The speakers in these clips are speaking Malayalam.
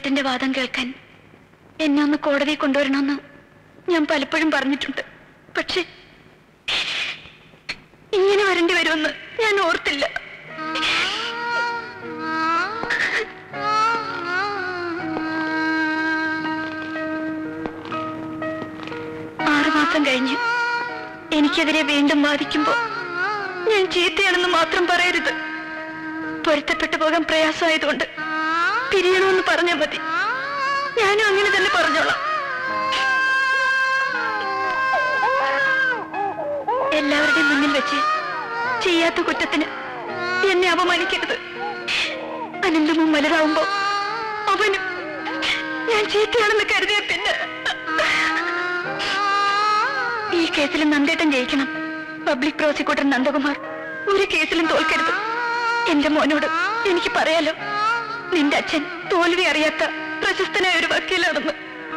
നന്ദേട്ടന്റെ വാദം കേൾക്കാൻ എന്നെ ഒന്ന് കോടതി കൊണ്ടുവരണമെന്ന് ഞാൻ പലപ്പോഴും പറഞ്ഞിട്ടുണ്ട് പക്ഷെ ഇങ്ങനെ വരേണ്ടി വരുമെന്ന് ഞാൻ ഓർത്തില്ല ആറുമാസം കഴിഞ്ഞ് എനിക്കെതിരെ വീണ്ടും വാദിക്കുമ്പോ ഞാൻ ചീത്തയാണെന്ന് മാത്രം പറയരുത് പൊരുത്തപ്പെട്ടു പോകാൻ പ്രയാസമായതുകൊണ്ട് പിരിയണമെന്ന് പറഞ്ഞാൽ മതി ഞാനും അങ്ങനെ തന്നെ പറഞ്ഞോളാം എല്ലാവരുടെയും മുന്നിൽ വെച്ച് ചെയ്യാത്ത കുറ്റത്തിന് എന്നെ അപമാനിക്കരുത് അനന്തമും വലുതാവുമ്പോ അവനും ഞാൻ ചീത്തയാണെന്ന് കരുതിയ പിന്നെ ഈ കേസിൽ നന്ദേട്ടൻ ജയിക്കണം പബ്ലിക് പ്രോസിക്യൂട്ടർ നന്ദകുമാർ ഒരു കേസിലും തോൽക്കരുത് എന്റെ മോനോട് എനിക്ക് പറയാലോ നിന്റെ അച്ഛൻ തോൽവി അറിയാത്ത പ്രശസ്തനായ ഒരു വക്കീലാണെന്ന്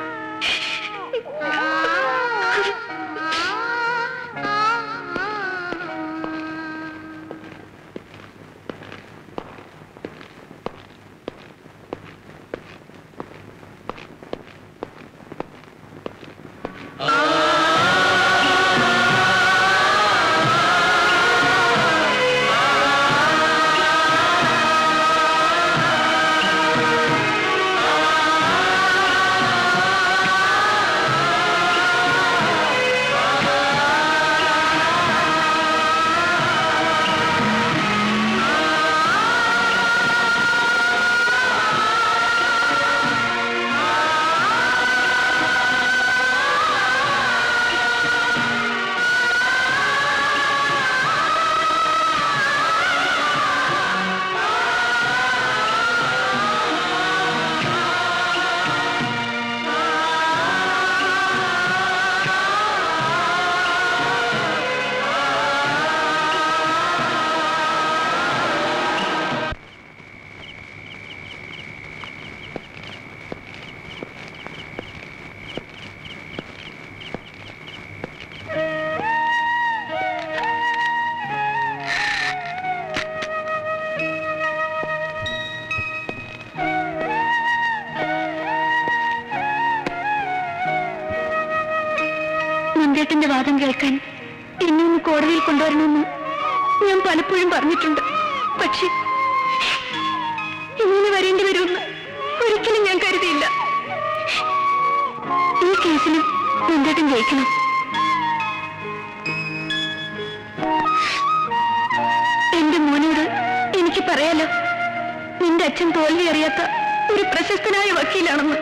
നന്ദേട്ടന്റെ വാദം കേൾക്കാൻ എന്നെ ഒന്ന് കോടതിയിൽ കൊണ്ടുവരണമെന്ന് ഞാൻ പലപ്പോഴും പറഞ്ഞിട്ടുണ്ട് പക്ഷെ ഇങ്ങനെ വരേണ്ടി വരുമെന്ന് ഒരിക്കലും ഞാൻ കരുതിയില്ല ഈ കേസിലും നന്ദേട്ടൻ ജയിക്കണം എന്റെ മോനോട് എനിക്ക് പറയാലോ നിന്റെ അച്ഛൻ തോൽവി അറിയാത്ത ഒരു പ്രശസ്തനായ വക്കീലാണെന്ന്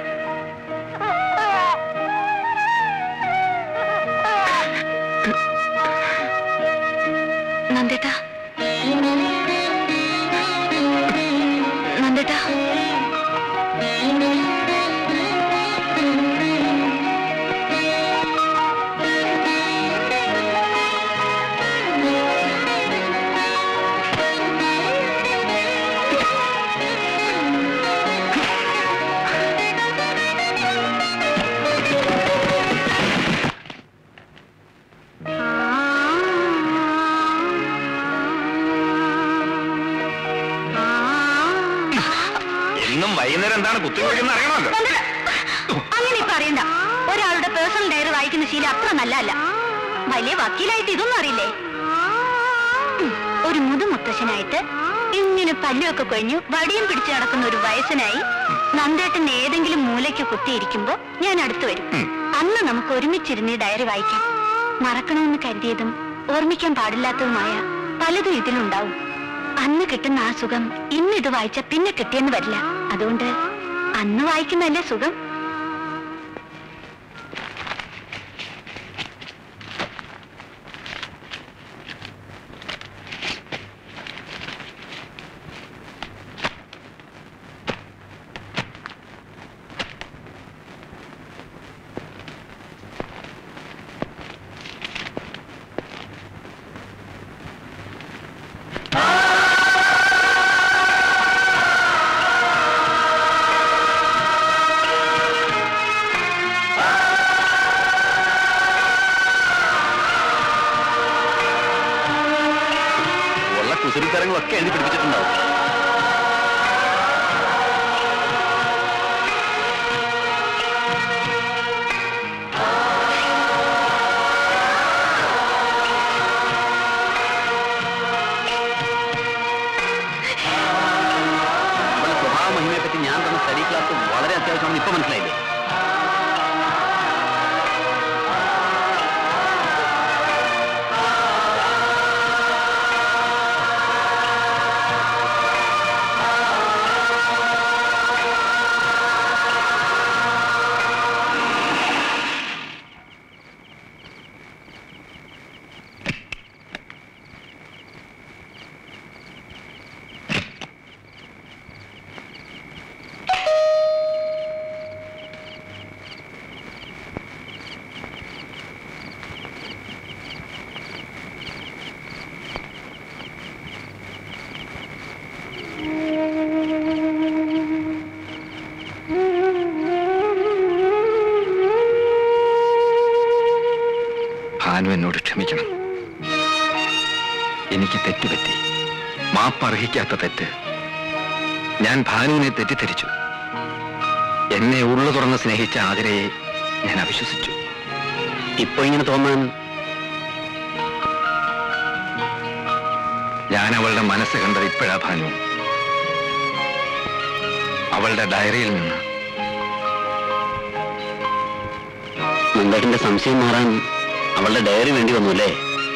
നന്ദേട്ടാ നന്ദേട്ടാ എന്നും വൈകുന്നേരം എന്താണ് കുത്തിവെക്കുന്ന അറിയണമല്ലോ അങ്ങനെ ഇപ്പൊ അറിയണ്ട ഒരാളുടെ പേഴ്സണൽ ഡയറി വായിക്കുന്ന ശീലം അത്ര നല്ലതല്ല വലിയ വക്കീലായിട്ട് ഇതൊന്നും അറിയില്ലേ ഉം, ഒരു മുതുമുത്തശ്ശനായിട്ട് ഇങ്ങനെ പല്ലുമൊക്കെ കൊഴിഞ്ഞു വടിയും പിടിച്ചു നടക്കുന്ന ഒരു വയസ്സനായി നന്ദേട്ടൻ ഏതെങ്കിലും മൂലയ്ക്ക് കുത്തിയിരിക്കുമ്പോ ഞാൻ അടുത്തു വരും ഉം. അന്ന് നമുക്ക് ഒരുമിച്ചിരുന്ന് ഈ ഡയറി വായിക്കാം മറക്കണമെന്ന് കരുതിയതും ഓർമ്മിക്കാൻ പാടില്ലാത്തതുമായ പലതും ഇതിലുണ്ടാവും അന്ന് കിട്ടുന്ന ആ സുഖം ഇന്ന് ഇത് വായിച്ച പിന്നെ കിട്ടിയെന്ന് വരില്ല അതുകൊണ്ട് അന്ന് വായിക്കുന്നതല്ലേ സുഖം ഉള്ള കുസൃത്തരങ്ങളൊക്കെ എഴുതി പിടിപ്പിച്ചിട്ടുണ്ടാവും ഭാനു എന്നോട് ക്ഷമിക്കണം എനിക്ക് തെറ്റുപറ്റി മാപ്പർഹിക്കാത്ത തെറ്റ് ഞാൻ ഭാനുവിനെ തെറ്റിദ്ധരിച്ചു എന്നെ ഉള്ളു തുറന്ന് സ്നേഹിച്ച ആതിരയെ ഞാൻ അവിശ്വസിച്ചു ഇപ്പൊ ഇങ്ങനെ തോന്നാൻ ഞാൻ അവളുടെ മനസ്സ് കണ്ടത് ഇപ്പോഴാ ഭാനു അവളുടെ ഡയറിയിൽ നിന്ന് നന്ദേട്ടന്റെ സംശയം മാറാൻ അവളുടെ ഡയറി വേണ്ടി വന്നു അല്ലേ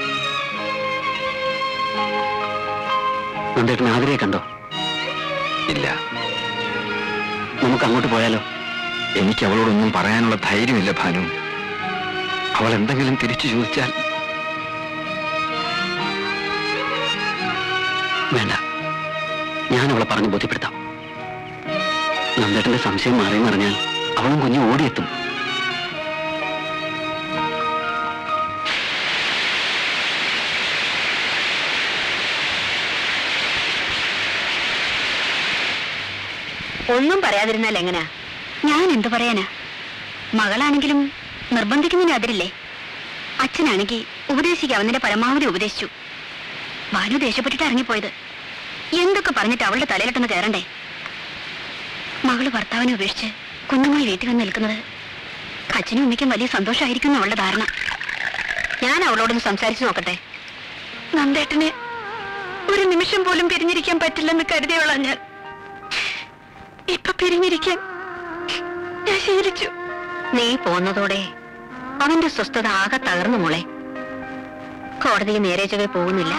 നന്ദേട്ടൻ ആതിരയെ കണ്ടോ ഇല്ല നമുക്ക് അങ്ങോട്ട് പോയാലോ എനിക്ക് അവളോടൊന്നും പറയാനുള്ള ധൈര്യമില്ല ഭാനു അവൾ എന്തെങ്കിലും തിരിച്ചു ചോദിച്ചാൽ വേണ്ട ഞാൻ അവളെ പറഞ്ഞ് ബോധ്യപ്പെടുത്താം നന്ദേട്ടന്റെ സംശയം മാറിയെന്ന് പറഞ്ഞാൽ അവളും കുഞ്ഞു ഓടിയെത്തും ഒന്നും പറയാതിരുന്നാൽ എങ്ങനാ ഞാൻ എന്തു പറയാനാ മകളാണെങ്കിലും നിർബന്ധിക്കുന്നതിന് അതിരില്ലേ അച്ഛനാണെങ്കിൽ ഉപദേശിക്കാവുന്നതിന്റെ പരമാവധി ഉപദേശിച്ചു ഭാനു ദേഷ്യപ്പെട്ടിട്ട് ഇറങ്ങിപ്പോയത് എന്തൊക്കെ പറഞ്ഞിട്ട് അവളുടെ തലയിലിട്ടൊന്ന് കയറണ്ടേ മകള് ഭർത്താവിനെ ഉപേക്ഷിച്ച് കുഞ്ഞുമായി വീട്ടിൽ വന്ന് നിൽക്കുന്നത് അച്ഛനും അമ്മയ്ക്കും വലിയ സന്തോഷമായിരിക്കും അവളുടെ ധാരണ ഞാൻ അവളോടൊന്ന് സംസാരിച്ചു നോക്കട്ടെ നന്ദേട്ടന് ഒരു നിമിഷം പോലും പിരിഞ്ഞിരിക്കാൻ പറ്റില്ലെന്ന് കരുതിയോളാ ഞാൻ ഇപ്പൊ പിരിഞ്ഞിരിക്കാൻ ഞാൻ ശീലിച്ചു നീ പോന്നതോടെ അവന്റെ സ്വസ്ഥത ആകെ തകർന്നു മോളെ കോടതി നേരെ ചൊവ്വേ പോകുന്നില്ല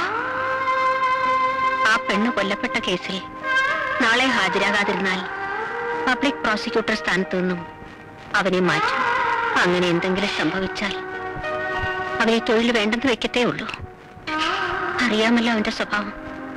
ആ പെണ്ണ് കൊല്ലപ്പെട്ട കേസിൽ നാളെ ഹാജരാകാതിരുന്നാൽ പബ്ലിക് പ്രോസിക്യൂട്ടർ സ്ഥാനത്തു നിന്നും അവനെ മാറ്റും അങ്ങനെ എന്തെങ്കിലും സംഭവിച്ചാൽ അവനെ തൊഴിൽ വേണ്ടെന്ന് വെക്കത്തേ ഉള്ളൂ അറിയാമല്ലോ അവന്റെ സ്വഭാവം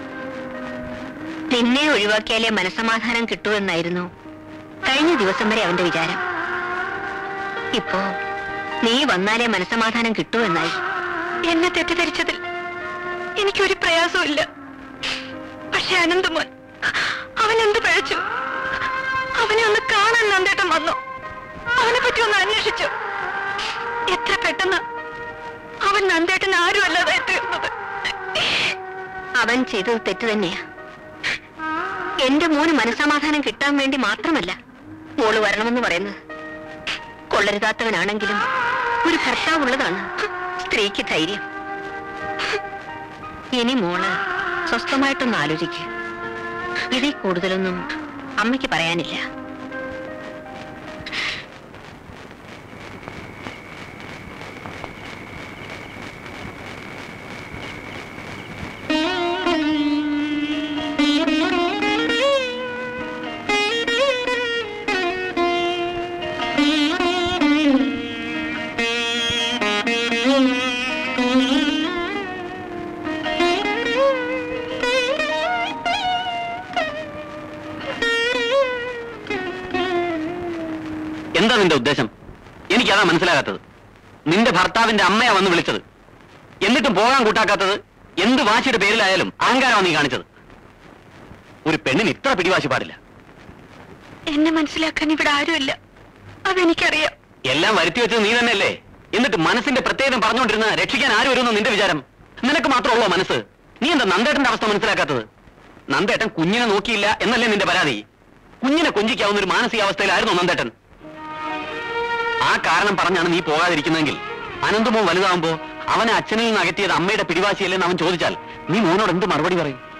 നിന്നെ ഒഴിവാക്കിയാലേ മനസമാധാനം കിട്ടൂ എന്നായിരുന്നു കഴിഞ്ഞ ദിവസം വരെ അവന്റെ വിചാരം ഇപ്പോ നീ വന്നാലേ മനസമാധാനം കിട്ടൂ എന്നായി എന്നെ തെറ്റിദ്ധരിച്ചതിൽ എനിക്കൊരു പ്രയാസമില്ല പക്ഷെ അനന്തമോൻ അവൻ എന്ത് പഴച്ചു അവനെ ഒന്ന് കാണാൻ നന്ദേട്ടം വന്നു അവനെ പറ്റി ഒന്ന് അന്വേഷിച്ചു എത്ര പെട്ടെന്ന് അവൻ നന്ദേട്ടൻ ആരും അല്ലാതായി തീർന്നത് അവൻ ചെയ്തത് തെറ്റ് തന്നെയാ എന്റെ മോന് മനസമാധാനം കിട്ടാൻ വേണ്ടി മാത്രമല്ല മോള് വരണമെന്ന് പറയുന്നത് കൊള്ളരുതാത്തവനാണെങ്കിലും ഒരു ഭർത്താവ് ഉള്ളതാണ് സ്ത്രീക്ക് ധൈര്യം ഇനി മോള് സ്വസ്ഥമായിട്ടൊന്ന് ആലോചിക്കുക ഇതിൽ കൂടുതലൊന്നും അമ്മയ്ക്ക് പറയാനില്ല എന്താ നിന്റെ ഉദ്ദേശം എനിക്കതാ മനസ്സിലാകാത്തത് നിന്റെ ഭർത്താവിന്റെ അമ്മയാ വന്ന് വിളിച്ചത് എന്നിട്ടും പോകാൻ കൂട്ടാക്കാത്തത് എന്ത് വാശിയുടെ പേരിലായാലും അഹങ്കാരമാണ് നീ കാണിച്ചത് ഒരു പെണ്ണിന് ഇത്ര പിടിവാശി പാടില്ല എന്നെ മനസ്സിലാക്കാൻ ഇവിടെ ആരുമില്ല അതെനിക്കറിയാം എല്ലാം വരുത്തി വെച്ചത് നീ തന്നെയല്ലേ എന്നിട്ട് മനസ്സിന്റെ പ്രത്യേകം പറഞ്ഞുകൊണ്ടിരുന്ന രക്ഷിക്കാൻ ആരും വരുമെന്ന് നിന്റെ വിചാരം നിനക്ക് മാത്രമുള്ളോ മനസ്സ് നീ എന്താ നന്ദേട്ടന്റെ അവസ്ഥ മനസ്സിലാക്കാത്തത് നന്ദേട്ടൻ കുഞ്ഞിനെ നോക്കിയില്ല എന്നല്ലേ നിന്റെ പരാതി കുഞ്ഞിനെ കൊഞ്ചിക്കാവുന്ന ഒരു മാനസികാവസ്ഥയിലായിരുന്നു നന്ദേട്ടൻ ആ കാരണം പറഞ്ഞാണ് നീ പോകാതിരിക്കുന്നതെങ്കിൽ അനന്തമോ വലുതാവുമ്പോ അവനെ അച്ഛനിൽ നിന്ന് അകറ്റിയത് അമ്മയുടെ പിടിവാശിയല്ലെന്ന് അവൻ ചോദിച്ചാൽ നീ മോനോട് എന്ത് മറുപടി പറയും